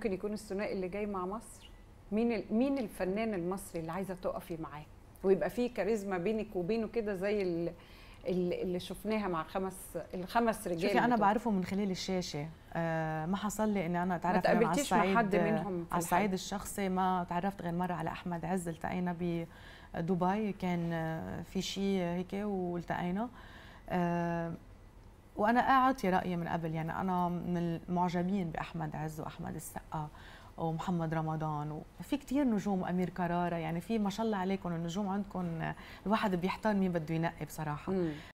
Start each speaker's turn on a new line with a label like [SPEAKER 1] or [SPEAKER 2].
[SPEAKER 1] ممكن يكون الثنائي اللي جاي مع مصر مين ال... مين الفنان المصري اللي عايزه تقفي معاه ويبقى فيه كاريزما بينك وبينه كده زي ال... اللي شفناها مع خمس الخمس رجال
[SPEAKER 2] شوفي انا بعرفه من خلال الشاشه آه ما حصل لي اني انا اتعرف
[SPEAKER 1] على الصعيد مع حد منهم
[SPEAKER 2] على الصعيد الشخصي ما تعرفت غير مره على احمد عز التقينا بدبي كان في شيء هيك والتقينا آه وانا اعطي رايي من قبل يعني انا من المعجبين باحمد عز واحمد السقا ومحمد رمضان وفي كتير نجوم امير كراره يعني في ما شاء الله عليكم النجوم عندكم الواحد بيحتار مين بده ينقي بصراحه مم.